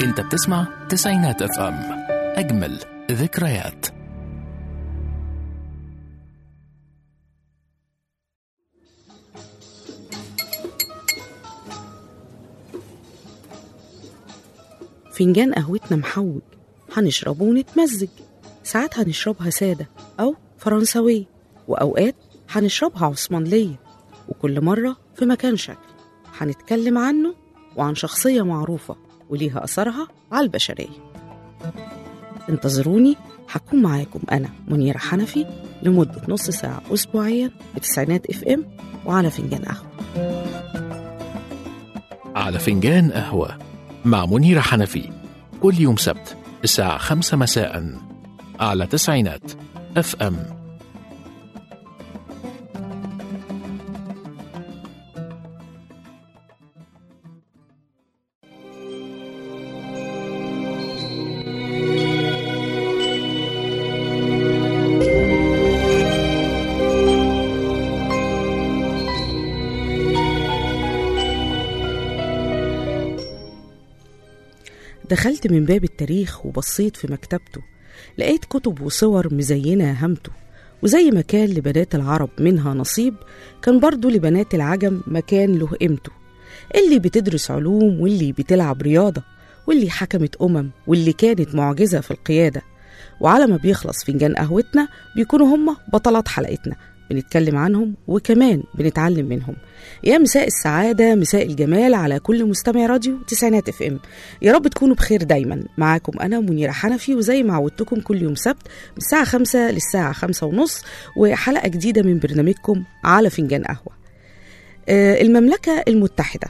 انت بتسمع تسعينات اف ام اجمل ذكريات فنجان قهوتنا محوج هنشربه ونتمزج ساعات هنشربها سادة أو فرنساوية وأوقات هنشربها عثمانلية وكل مرة في مكان شكل هنتكلم عنه وعن شخصية معروفة وليها أثرها على البشرية انتظروني هكون معاكم أنا منيرة حنفي لمدة نص ساعة أسبوعيا بتسعينات اف ام وعلى فنجان قهوة على فنجان قهوة مع منيرة حنفي كل يوم سبت الساعة خمسة مساء على تسعينات اف ام دخلت من باب التاريخ وبصيت في مكتبته لقيت كتب وصور مزينة هامته وزي ما كان لبنات العرب منها نصيب كان برضو لبنات العجم مكان له قيمته اللي بتدرس علوم واللي بتلعب رياضة واللي حكمت أمم واللي كانت معجزة في القيادة وعلى ما بيخلص فنجان قهوتنا بيكونوا هم بطلات حلقتنا بنتكلم عنهم وكمان بنتعلم منهم يا مساء السعادة مساء الجمال على كل مستمع راديو تسعينات اف ام يا رب تكونوا بخير دايما معاكم أنا منيرة حنفي وزي ما عودتكم كل يوم سبت من الساعة خمسة للساعة خمسة ونص وحلقة جديدة من برنامجكم على فنجان قهوة آه، المملكة المتحدة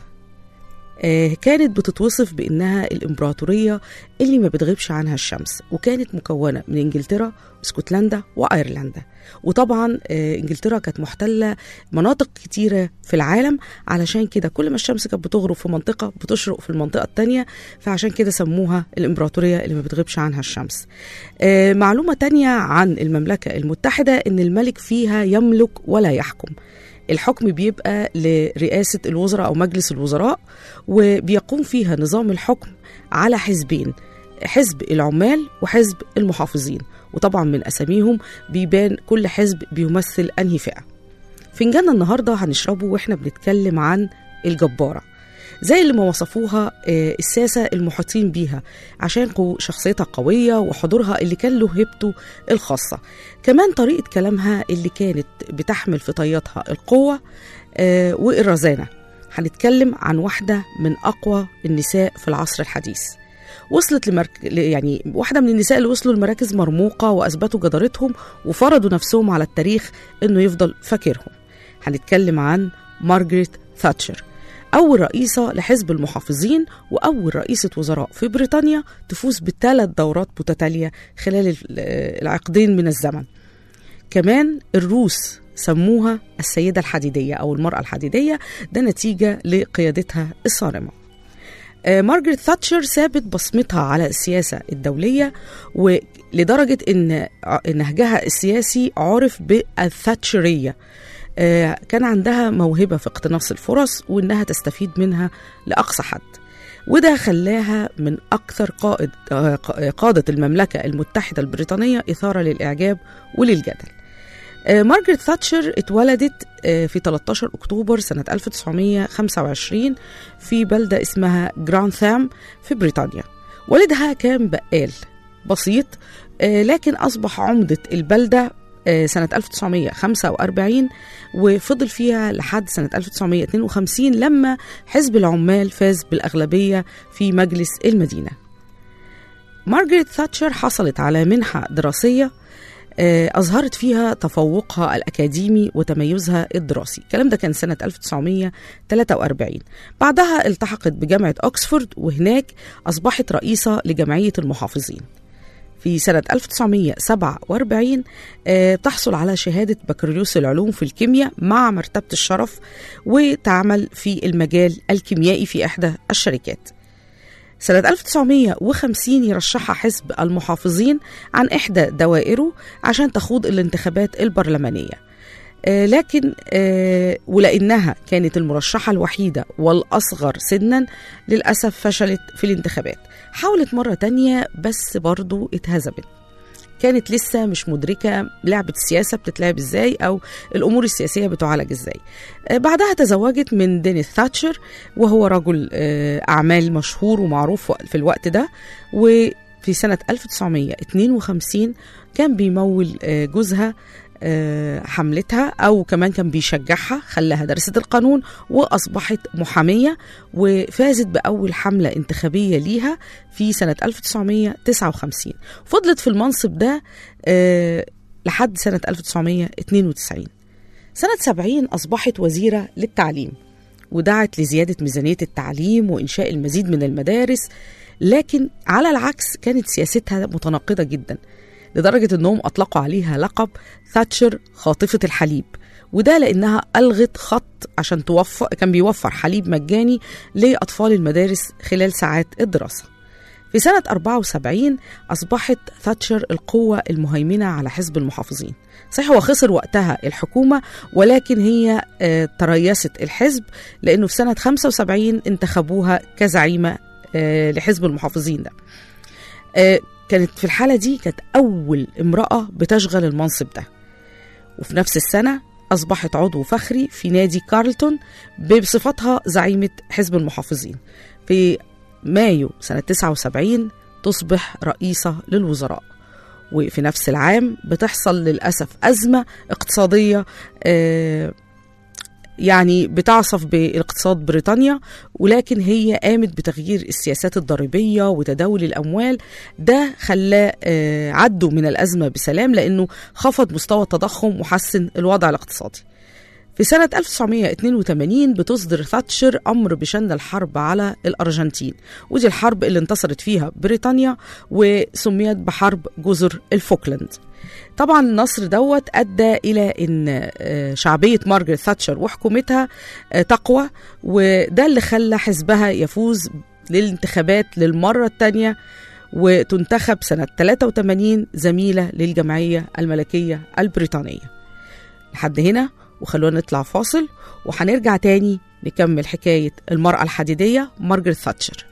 آه، كانت بتتوصف بانها الامبراطوريه اللي ما بتغيبش عنها الشمس وكانت مكونه من انجلترا واسكتلندا وايرلندا وطبعا آه، انجلترا كانت محتله مناطق كتيره في العالم علشان كده كل ما الشمس كانت بتغرب في منطقه بتشرق في المنطقه التانية فعشان كده سموها الامبراطوريه اللي ما بتغيبش عنها الشمس آه، معلومه تانية عن المملكه المتحده ان الملك فيها يملك ولا يحكم الحكم بيبقى لرئاسة الوزراء أو مجلس الوزراء وبيقوم فيها نظام الحكم على حزبين حزب العمال وحزب المحافظين وطبعا من أساميهم بيبان كل حزب بيمثل أنهي فئة فنجان النهاردة هنشربه وإحنا بنتكلم عن الجبارة زي اللي ما وصفوها آه، الساسة المحيطين بيها عشان قو- شخصيتها قوية وحضورها اللي كان له هيبته الخاصة كمان طريقة كلامها اللي كانت بتحمل في طياتها القوة آه، والرزانة هنتكلم عن واحدة من أقوى النساء في العصر الحديث وصلت لمرك... ل- يعني واحدة من النساء اللي وصلوا لمراكز مرموقة وأثبتوا جدارتهم وفرضوا نفسهم على التاريخ إنه يفضل فاكرهم هنتكلم عن مارجريت ثاتشر أول رئيسة لحزب المحافظين وأول رئيسة وزراء في بريطانيا تفوز بثلاث دورات متتالية خلال ال- العقدين من الزمن كمان الروس سموها السيدة الحديدية أو المرأة الحديدية ده نتيجة لقيادتها الصارمة آه، مارجريت ثاتشر سابت بصمتها على السياسة الدولية ولدرجة إن ع- نهجها السياسي عرف بالثاتشرية آه، كان عندها موهبة في اقتناص الفرص وإنها تستفيد منها لأقصى حد وده خلاها من أكثر قائد آه، ق- قادة المملكة المتحدة البريطانية إثارة للإعجاب وللجدل آه، مارجريت ثاتشر اتولدت آه، في 13 أكتوبر سنة 1925 في بلدة اسمها جرانثام في بريطانيا والدها كان بقال بسيط آه، لكن أصبح عمدة البلدة آه، سنة 1945 وفضل فيها لحد سنة 1952 لما حزب العمال فاز بالأغلبية في مجلس المدينة مارجريت ثاتشر حصلت على منحة دراسية آه، أظهرت فيها تفوقها الأكاديمي وتميزها الدراسي الكلام ده كان سنة 1943 بعدها التحقت بجامعة أكسفورد وهناك أصبحت رئيسة لجمعية المحافظين في سنة 1947 آه، تحصل على شهادة بكالوريوس العلوم في الكيمياء مع مرتبة الشرف وتعمل في المجال الكيميائي في إحدى الشركات سنة 1950 يرشحها حزب المحافظين عن إحدى دوائره عشان تخوض الانتخابات البرلمانية آه، لكن آه، ولأنها كانت المرشحة الوحيدة والأصغر سنا للأسف فشلت في الانتخابات حاولت مرة تانية بس برضو اتهزمت كانت لسه مش مدركة لعبة السياسة بتتلعب ازاي أو الأمور السياسية بتعالج ازاي آه، بعدها تزوجت من دينيس ثاتشر وهو رجل آه، أعمال مشهور ومعروف في الوقت ده وفي سنة 1952 كان بيمول آه، جوزها آه، حملتها أو كمان كان بيشجعها خلاها درست القانون وأصبحت محامية وفازت بأول حملة انتخابية ليها في سنة 1959 فضلت في المنصب ده آه، لحد سنة 1992 سنة 70 أصبحت وزيرة للتعليم ودعت لزيادة ميزانية التعليم وإنشاء المزيد من المدارس لكن على العكس كانت سياستها متناقضة جدا لدرجة أنهم أطلقوا عليها لقب ثاتشر خاطفة الحليب وده لأنها ألغت خط عشان توفر كان بيوفر حليب مجاني لأطفال المدارس خلال ساعات الدراسة في سنة 74 أصبحت ثاتشر القوة المهيمنة على حزب المحافظين صحيح هو خسر وقتها الحكومة ولكن هي آه، تريست الحزب لأنه في سنة 75 انتخبوها كزعيمة آه، لحزب المحافظين ده آه، كانت في الحالة دي كانت أول امرأة بتشغل المنصب ده وفي نفس السنة أصبحت عضو فخري في نادي كارلتون بصفتها زعيمة حزب المحافظين في مايو سنة 79 تصبح رئيسة للوزراء وفي نفس العام بتحصل للأسف أزمة اقتصادية آه، يعني بتعصف باقتصاد بريطانيا ولكن هي قامت بتغيير السياسات الضريبية وتداول الأموال ده خلاه آه، عدوا من الأزمة بسلام لأنه خفض مستوى التضخم وحسن الوضع الاقتصادي في سنة 1982 بتصدر ثاتشر أمر بشن الحرب على الأرجنتين ودي الحرب اللي انتصرت فيها بريطانيا وسميت بحرب جزر الفوكلاند طبعا النصر دوت ادى الى ان آه، شعبيه مارجريت ثاتشر وحكومتها آه، تقوى وده اللي خلى حزبها يفوز للانتخابات للمره الثانيه وتنتخب سنه 83 زميله للجمعيه الملكيه البريطانيه لحد هنا وخلونا نطلع فاصل وهنرجع تاني نكمل حكايه المراه الحديديه مارجريت ثاتشر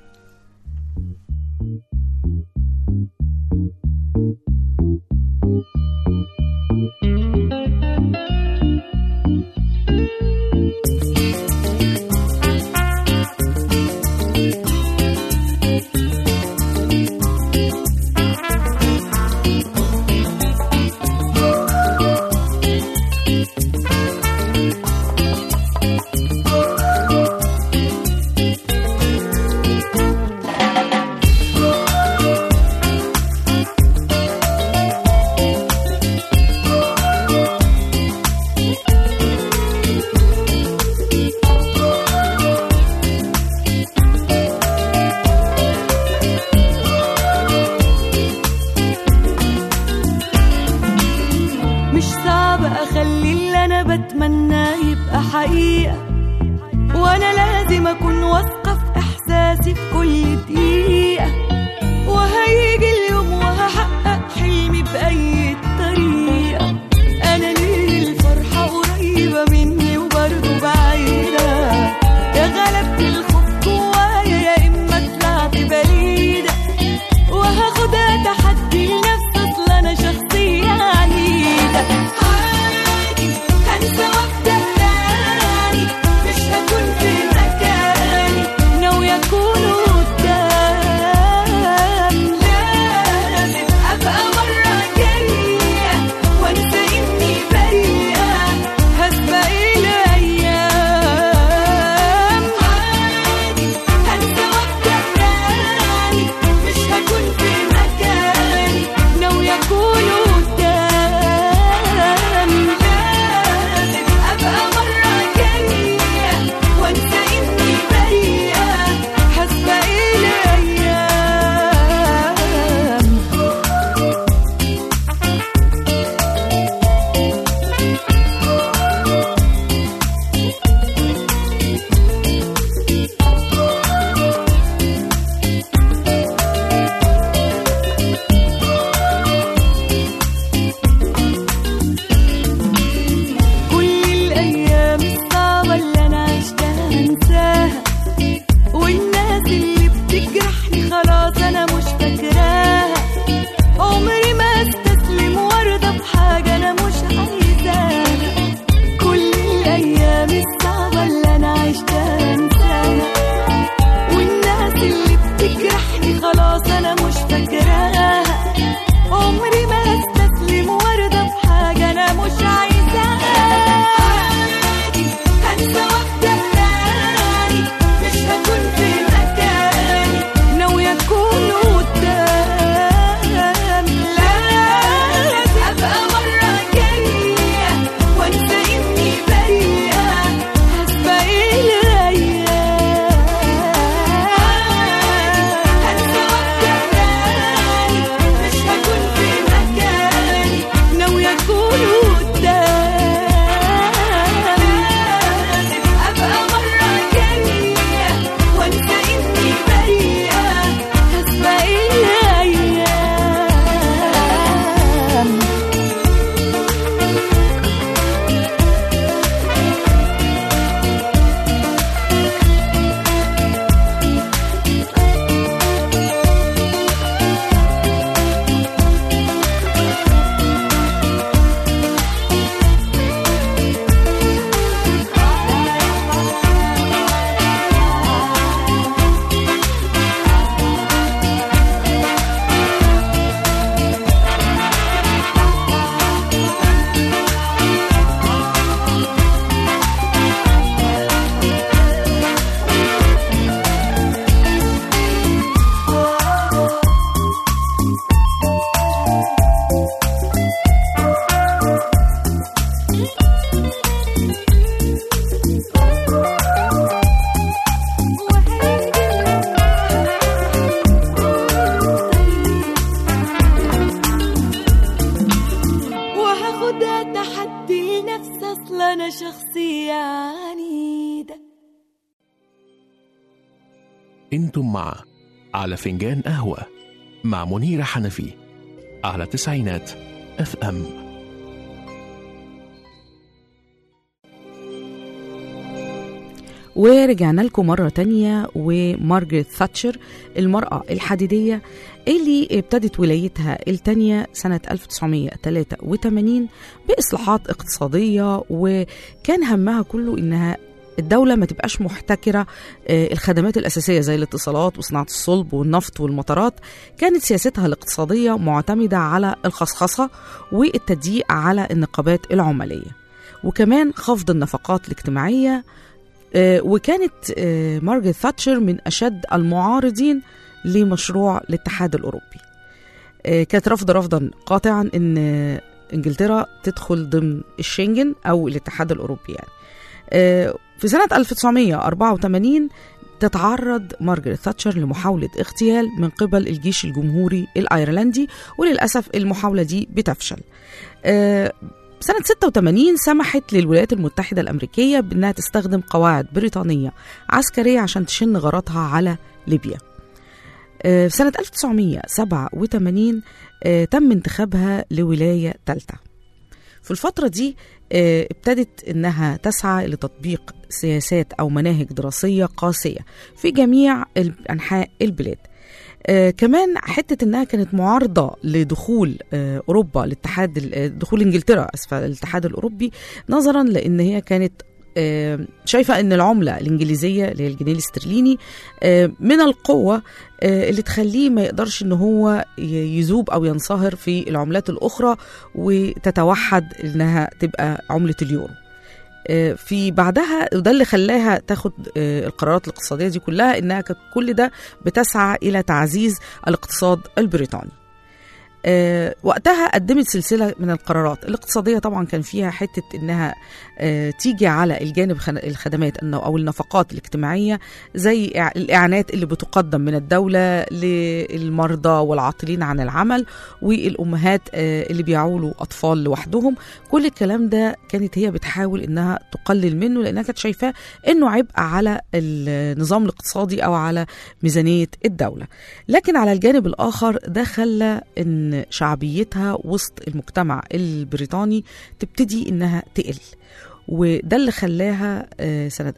مش صعب اخلي اللي انا بتمناه يبقى حقيقة وانا لازم اكون واثقة في احساسي في كل دقيقة وهيجي اليوم وهحقق حلمي بأي طريقة انا ليه الفرحة قريبة مني وبرضه بعيدة يا غلبت الخوف جوايا يا اما طلعت بعيدة وهاخدها تحدي لنفسي اصل انا شخصية عنيدة عادي هنسى واحدة تاني مش هكون في مكاني ناوية اكون قدام انتم مع على فنجان قهوة مع منيرة حنفي على تسعينات اف ام ورجعنا لكم مرة تانية ومارجريت ثاتشر المرأة الحديدية اللي ابتدت ولايتها التانية سنة 1983 بإصلاحات اقتصادية وكان همها كله إنها الدولة ما تبقاش محتكرة آه، الخدمات الأساسية زي الاتصالات وصناعة الصلب والنفط والمطارات كانت سياستها الاقتصادية معتمدة على الخصخصة والتضييق على النقابات العمالية وكمان خفض النفقات الاجتماعية آه، وكانت آه، مارغريت ثاتشر من أشد المعارضين لمشروع الاتحاد الأوروبي آه، كانت رافضة رفضا قاطعا أن آه، إنجلترا تدخل ضمن الشنجن أو الاتحاد الأوروبي يعني آه، في سنة 1984 تتعرض مارغريت ثاتشر لمحاولة اغتيال من قبل الجيش الجمهوري الأيرلندي وللأسف المحاولة دي بتفشل آه، سنة 86 سمحت للولايات المتحدة الأمريكية بأنها تستخدم قواعد بريطانية عسكرية عشان تشن غاراتها على ليبيا آه، في سنة 1987 آه، تم انتخابها لولاية ثالثة في الفترة دي آه، ابتدت انها تسعى لتطبيق سياسات او مناهج دراسية قاسية في جميع ال- انحاء البلاد آه كمان حته انها كانت معارضه لدخول آه اوروبا الاتحاد ال- آه، دخول انجلترا اسفه الاتحاد الاوروبي نظرا لان هي كانت آه، شايفه ان العمله الانجليزيه اللي هي الجنيه الاسترليني آه، من القوه آه، اللي تخليه ما يقدرش ان هو ي- يذوب او ينصهر في العملات الاخرى وتتوحد انها تبقى عمله اليورو آه، في بعدها وده اللي خلاها تاخد آه، القرارات الاقتصاديه دي كلها انها كانت كل ده بتسعى الى تعزيز الاقتصاد البريطاني آه، وقتها قدمت سلسله من القرارات الاقتصاديه طبعا كان فيها حته انها آه، تيجي على الجانب خن- الخدمات إنه- او النفقات الاجتماعيه زي إع- الاعانات اللي بتقدم من الدوله للمرضى والعاطلين عن العمل والامهات آه، اللي بيعولوا اطفال لوحدهم كل الكلام ده كانت هي بتحاول انها تقلل منه لانها كانت شايفاه انه عبء على النظام الاقتصادي او على ميزانيه الدوله لكن على الجانب الاخر ده خلى ان شعبيتها وسط المجتمع البريطاني تبتدي انها تقل وده اللي خلاها آه، سنه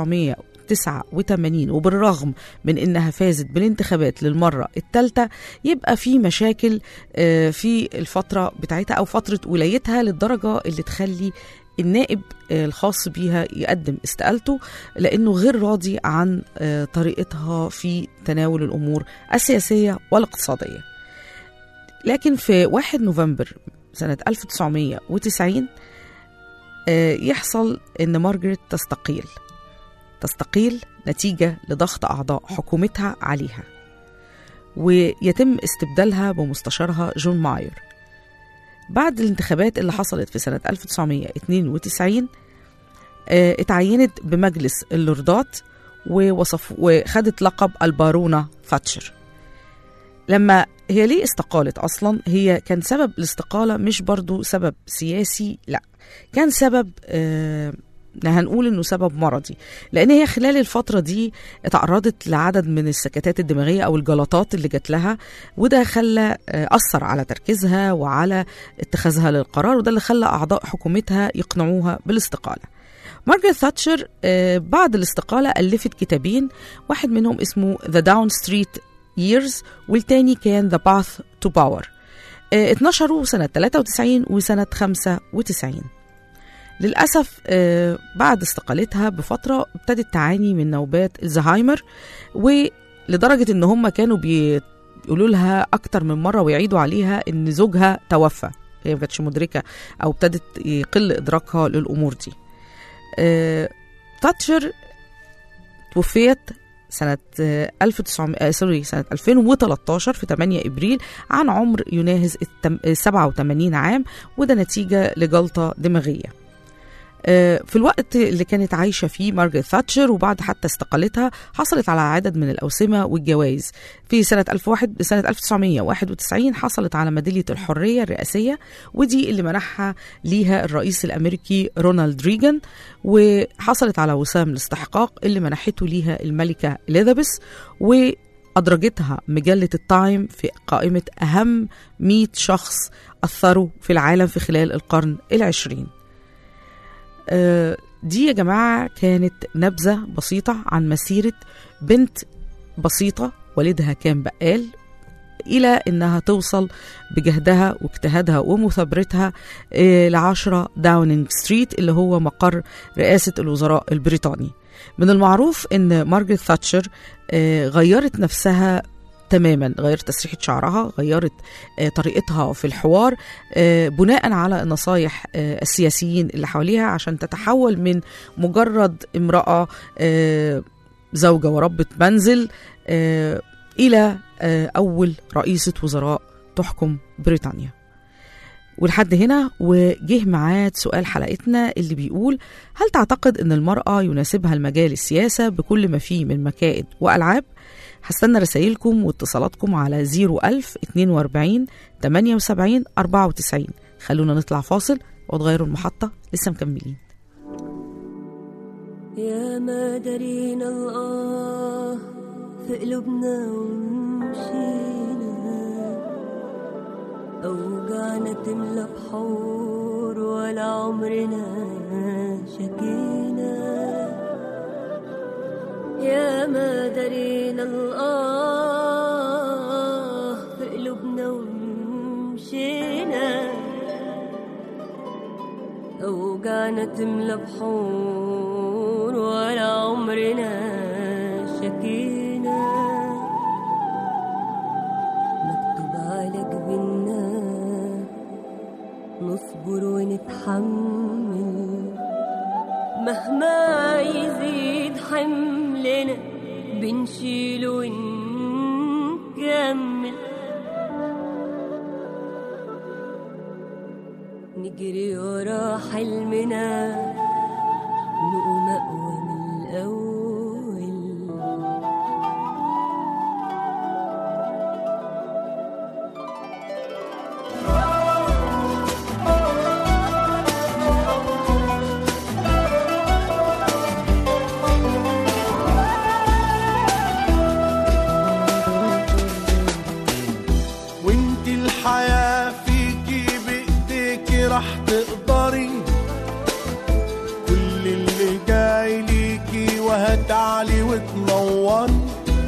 1989 وبالرغم من انها فازت بالانتخابات للمره الثالثه يبقى في مشاكل آه، في الفتره بتاعتها او فتره ولايتها للدرجه اللي تخلي النائب آه، الخاص بيها يقدم استقالته لانه غير راضي عن آه، طريقتها في تناول الامور السياسيه والاقتصاديه. لكن في 1 نوفمبر سنه 1990 آه، يحصل ان مارجريت تستقيل. تستقيل نتيجه لضغط اعضاء حكومتها عليها. ويتم استبدالها بمستشارها جون ماير. بعد الانتخابات اللي حصلت في سنة 1992 آه، اتعينت بمجلس اللوردات ووصف وخدت لقب البارونة فاتشر لما هي ليه استقالت أصلا هي كان سبب الاستقالة مش برضو سبب سياسي لا كان سبب آه هنقول انه سبب مرضي لان هي خلال الفتره دي اتعرضت لعدد من السكتات الدماغيه او الجلطات اللي جات لها وده خلى آه، اثر على تركيزها وعلى اتخاذها للقرار وده اللي خلى اعضاء حكومتها يقنعوها بالاستقاله مارجريت ثاتشر آه، بعد الاستقالة ألفت كتابين واحد منهم اسمه The Down Street Years والتاني كان The Path to Power آه، اتنشروا سنة 93 وسنة 95 للأسف آه، بعد استقالتها بفترة ابتدت تعاني من نوبات الزهايمر ولدرجة ان هم كانوا بيقولوا لها أكتر من مرة ويعيدوا عليها ان زوجها توفى هي ما كانتش مدركة أو ابتدت يقل إدراكها للأمور دي آه، تاتشر توفيت سنة آه، 1900 آه، سوري سنة 2013 في 8 إبريل عن عمر يناهز التم- آه، 87 عام وده نتيجة لجلطة دماغية آه، في الوقت اللي كانت عايشة فيه مارغريت ثاتشر وبعد حتى استقالتها حصلت على عدد من الأوسمة والجوائز في سنة 1001 سنة 1991 حصلت على ميدالية الحرية الرئاسية ودي اللي منحها ليها الرئيس الأمريكي رونالد ريغان وحصلت على وسام الاستحقاق اللي منحته ليها الملكة إليزابيث وأدرجتها مجلة التايم في قائمة أهم 100 شخص أثروا في العالم في خلال القرن العشرين آه، دي يا جماعة كانت نبذة بسيطة عن مسيرة بنت بسيطة والدها كان بقال إلى إنها توصل بجهدها واجتهادها ومثابرتها آه، لعشرة داونينج ستريت اللي هو مقر رئاسة الوزراء البريطاني من المعروف إن مارغريت ثاتشر آه، غيرت نفسها تماما غيرت تسريحة شعرها غيرت آه، طريقتها في الحوار آه، بناء على نصايح آه، السياسيين اللي حواليها عشان تتحول من مجرد امرأة آه، زوجة وربة منزل آه، إلى آه، أول رئيسة وزراء تحكم بريطانيا ولحد هنا وجه ميعاد سؤال حلقتنا اللي بيقول هل تعتقد أن المرأة يناسبها المجال السياسة بكل ما فيه من مكائد وألعاب؟ هستنى رسائلكم واتصالاتكم على 01000 42 78 94 خلونا نطلع فاصل وتغيروا المحطة لسه مكملين يا ما درينا الآه في قلوبنا ومشينا أوجعنا تملى بحور ولا عمرنا شكينا يا ما درينا الآه في قلوبنا ومشينا أوجعنا تملى بحور ولا عمرنا شكينا مكتوب على جبنا نصبر ونتحمل مهما يزيد حملنا بنشيل ونكمل نجري ورا حلمنا نقوم أقوى من الأول وانت الحياة فيكي بايديكي راح تقدري كل اللي جاي ليكي وهتعلي وتنوري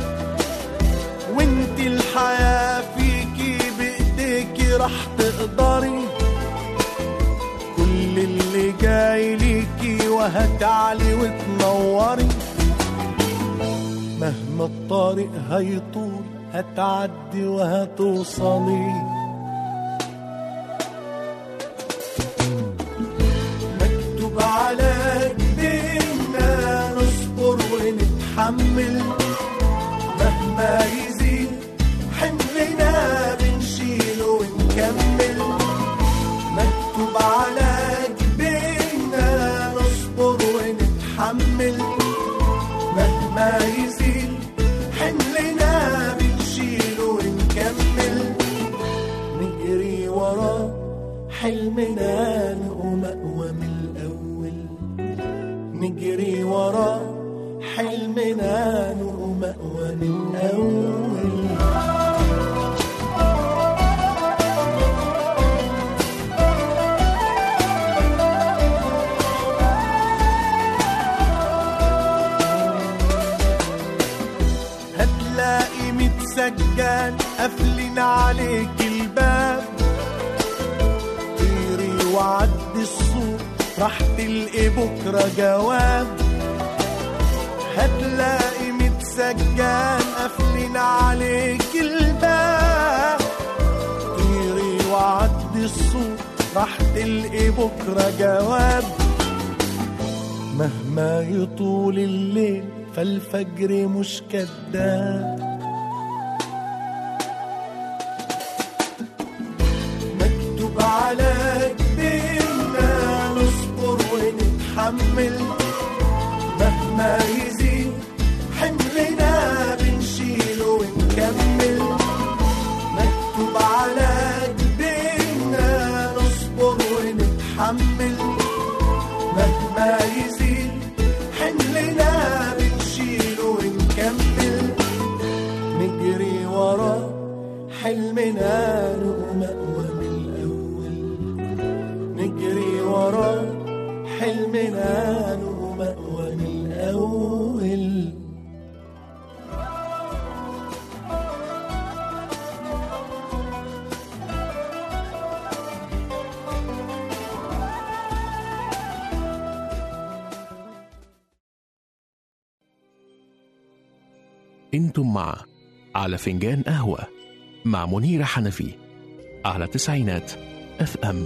وانت الحياة فيكي بايديكي راح تقدري كل اللي جاي ليكي وهتعلي وتنوري مهما الطريق هيطول هتعدي وهتوصلي مكتوب على جبيننا نصبر ونتحمل مهما يزيد حملنا بنشيله ونكمل مكتوب على جبيننا نصبر ونتحمل مهما يزيد حملنا بنشيله ونكمل نجري وراه حلمنا نقوم أقوى من الأول نجري وراه حلمنا نقوم أقوى من الأول هتلاقي ميت سجان قافلين عليك الباب طيري وعدي السوق راح تلقي بكرة جواب هتلاقي ميت سجان قافلين عليك الباب طيري وعدي السوق راح تلقي بكرة جواب مهما يطول الليل فالفجر مش كداب مكتوب على جبيننا نصبر نكمل مهما يزيد حملنا بنشيله ونكمل مكتوب على جبيننا نصبر ونتحمل مهما يزيد حملنا بنشيله ونكمل نجري ورا حلمنا نقوم أقوى من الأول نجري ورا حلمنا نقوم أقوى من الأول انتم مع على فنجان قهوة مع منيرة حنفي على تسعينات اف ام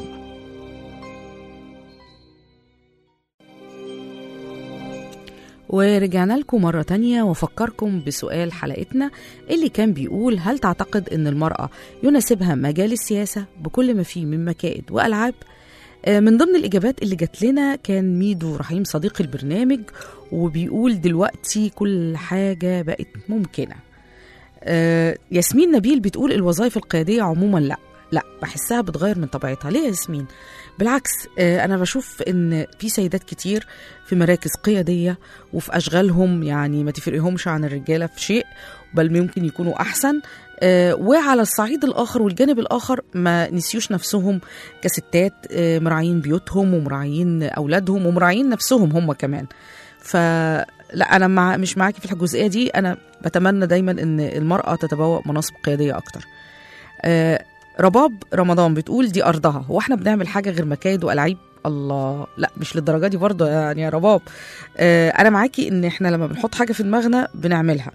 ورجعنا لكم مرة تانية وفكركم بسؤال حلقتنا اللي كان بيقول هل تعتقد أن المرأة يناسبها مجال السياسة بكل ما فيه من مكائد وألعاب؟ آه، من ضمن الإجابات اللي جات لنا كان ميدو رحيم صديق البرنامج وبيقول دلوقتي كل حاجة بقت ممكنة آه، ياسمين نبيل بتقول الوظائف القيادية عموما لا لا بحسها بتغير من طبيعتها ليه يا ياسمين بالعكس آه، انا بشوف ان في سيدات كتير في مراكز قياديه وفي اشغالهم يعني ما تفرقهمش عن الرجاله في شيء بل ممكن يكونوا احسن آه، وعلى الصعيد الاخر والجانب الاخر ما نسيوش نفسهم كستات آه، مراعين بيوتهم ومراعين اولادهم ومراعين نفسهم هم كمان ف لا انا مع مش معاكي في الجزئيه دي انا بتمنى دايما ان المراه تتبوأ مناصب قياديه اكتر آه، رباب رمضان بتقول دي ارضها هو احنا بنعمل حاجه غير مكايد والعيب الله لا مش للدرجه دي برضه يعني يا رباب آه، انا معاكي ان احنا لما بنحط حاجه في دماغنا بنعملها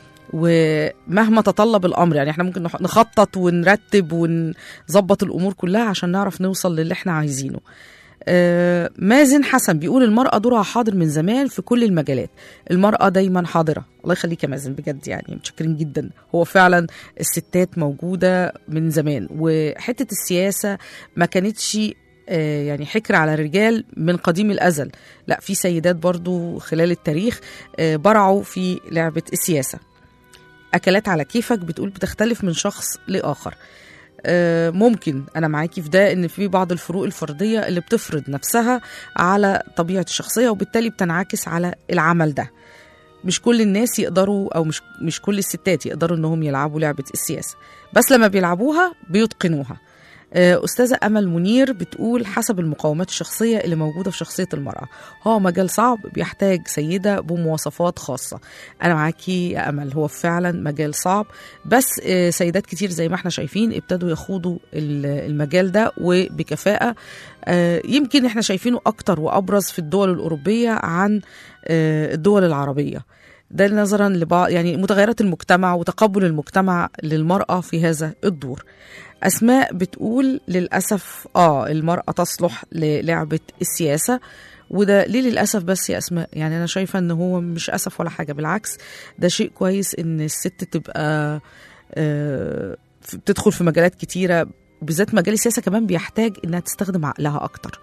ومهما تطلب الامر يعني احنا ممكن نح- نخطط ونرتب ونظبط الامور كلها عشان نعرف نوصل للي احنا عايزينه آه، مازن حسن بيقول المرأة دورها حاضر من زمان في كل المجالات المرأة دايما حاضرة الله يخليك يا مازن بجد يعني متشكرين جدا هو فعلا الستات موجودة من زمان وحتة السياسة ما كانتش آه، يعني حكر على الرجال من قديم الأزل لا في سيدات برضو خلال التاريخ آه، برعوا في لعبة السياسة أكلات على كيفك بتقول بتختلف من شخص لآخر آه، ممكن انا معاكي في ده ان في بعض الفروق الفرديه اللي بتفرض نفسها على طبيعه الشخصيه وبالتالي بتنعكس على العمل ده مش كل الناس يقدروا او مش مش كل الستات يقدروا انهم يلعبوا لعبه السياسه بس لما بيلعبوها بيتقنوها آه، أستاذة أمل منير بتقول حسب المقومات الشخصية اللي موجودة في شخصية المرأة هو مجال صعب بيحتاج سيدة بمواصفات خاصة أنا معاكي يا أمل هو فعلا مجال صعب بس آه، سيدات كتير زي ما احنا شايفين ابتدوا يخوضوا ال- المجال ده وبكفاءة آه، يمكن احنا شايفينه أكتر وأبرز في الدول الأوروبية عن آه، الدول العربية ده نظرا لبعض يعني متغيرات المجتمع وتقبل المجتمع للمرأة في هذا الدور أسماء بتقول للأسف آه المرأة تصلح للعبة السياسة وده ليه للأسف بس يا أسماء يعني أنا شايفة إن هو مش أسف ولا حاجة بالعكس ده شيء كويس إن الست تبقى آه في- تدخل في مجالات كتيرة بالذات مجال السياسة كمان بيحتاج إنها تستخدم عقلها أكتر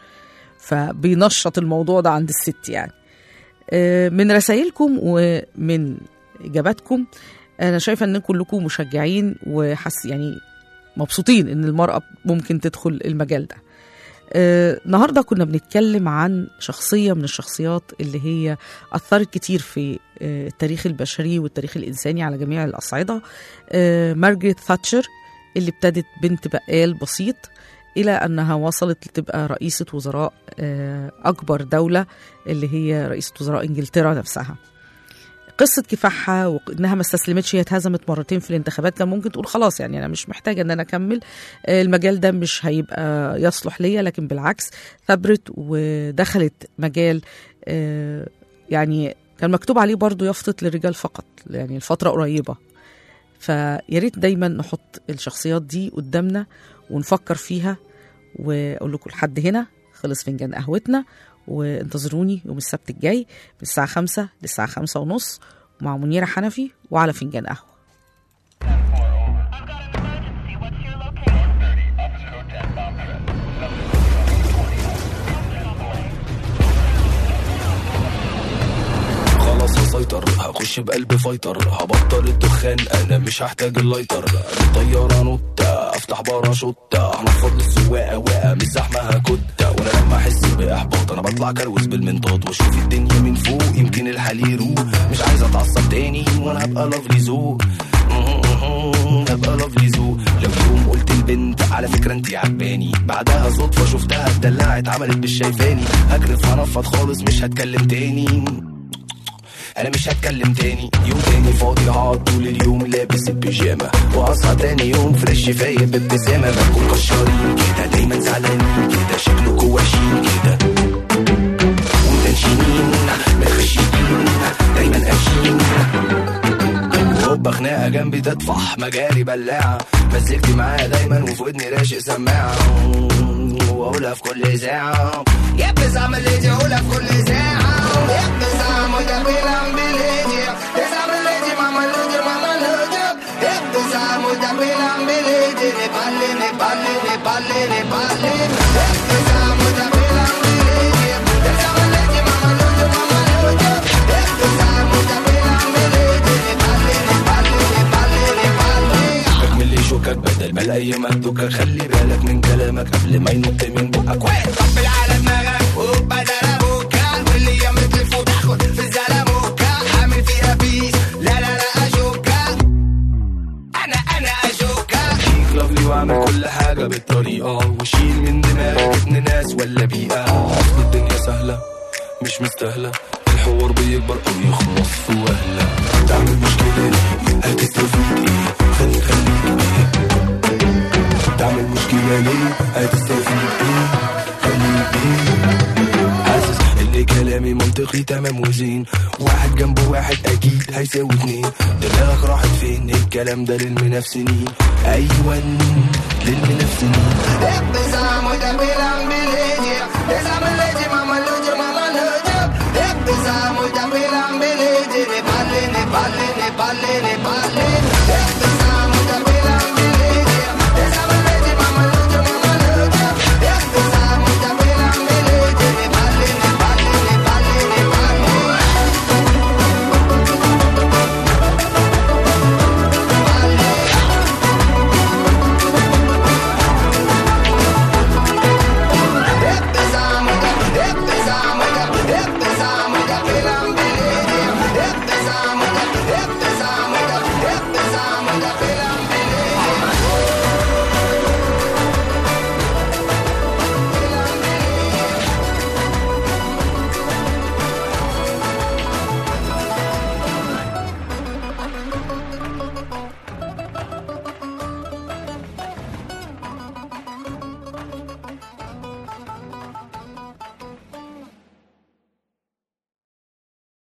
فبينشط الموضوع ده عند الست يعني آه، من رسائلكم ومن إجاباتكم أنا شايفة إن كلكم مشجعين وحس يعني مبسوطين إن المرأة ممكن تدخل المجال ده آه، النهارده كنا بنتكلم عن شخصية من الشخصيات اللي هي أثرت كتير في آه، التاريخ البشري والتاريخ الإنساني على جميع الأصعدة آه، مارجريت ثاتشر اللي ابتدت بنت بقال بسيط إلى أنها وصلت لتبقى رئيسة وزراء آه، أكبر دولة اللي هي رئيسة وزراء إنجلترا نفسها قصة كفاحها وإنها ما استسلمتش هي اتهزمت مرتين في الانتخابات كان ممكن تقول خلاص يعني أنا مش محتاجة إن أنا أكمل آه، المجال ده مش هيبقى يصلح ليا لكن بالعكس ثبرت ودخلت مجال آه، يعني كان مكتوب عليه برضو يفطت للرجال فقط يعني الفترة قريبة فيا ريت دايما نحط الشخصيات دي قدامنا ونفكر فيها واقول لكم لحد هنا خلص فنجان قهوتنا وانتظروني يوم السبت الجاي من الساعة خمسة للساعة خمسة ونص مع منيرة حنفي وعلى فنجان قهوة مسيطر هخش بقلب فايتر هبطل الدخان انا مش هحتاج اللايتر الطيارة نوتة افتح باراشوتة هنفض للسواقة واقع مش زحمة هكتة وانا لما احس باحباط انا بطلع كروز بالمنطاد واشوف الدنيا من فوق يمكن الحال يروق مش عايز اتعصب تاني وانا هبقى لافلي ذوق هبقى لافلي ذوق لو يوم قلت البنت على فكرة انتي عجباني بعدها صدفة شفتها اتدلعت عملت مش شايفاني هكرف هنفض خالص مش هتكلم تاني انا مش هتكلم تاني يوم تاني فاضي هقعد طول اليوم لابس البيجامه واصحى تاني يوم فريش فايق بابتسامه بكون كشارين كده دايما زعلانين كده شكلكوا وحشين كده ومتنشنين متخشيين دايما قاشين هوبا خناقه جنبي تطفح مجاري بلاعه مزجتي معايا دايما وفي ودني راشق سماعه واقولها في كل ساعه يا بزعم اللي دي اقولها في كل ساعه يا بزعم وده بيلعب بليدي بزعم اللي دي ماما لودي ماما لودي يا بزعم وده بيلعب بليدي نبالي نبالي نبالي نبالي يا بزعم وده بيلعب بليدي بزعم اللي دي ماما لودي ماما لودي يا بزعم وده بيلعب بليدي نبالي نبالي نبالي نبالي اكمل لي شوكك بدل ما الاقي مهدوكك خلي بالك من كلامك قبل ما ينط من بقك وين طبل على دماغك وبدل ابوكا واللي يملك الفوت اخد في الزلموكا حامل فيها بيس لا لا لا اشوكا انا انا اشوكا شيك لافلي واعمل كل حاجه بالطريقه وشيل من دماغك ابن ناس ولا بيئه اصل الدنيا سهله مش مستاهله الحوار بيكبر او يخلص في وهله تعمل مشكله ليه هتستفيد ايه خلي خليك ايه تعمل مشكله ليه هتستفيد ايه خليك ايه حاسس ان كلامي منطقي تمام وزين واحد جنب واحد اكيد هيساوي اتنين دماغك راحت فين الكلام ده للمنافسين ايوه للمنافسين ابتسام وده بيلعب بليدي ابتسام الليدي ماما لودي ماما لودي ابتسام وده بيلعب بليدي نبالي نبالي نبالي نبالي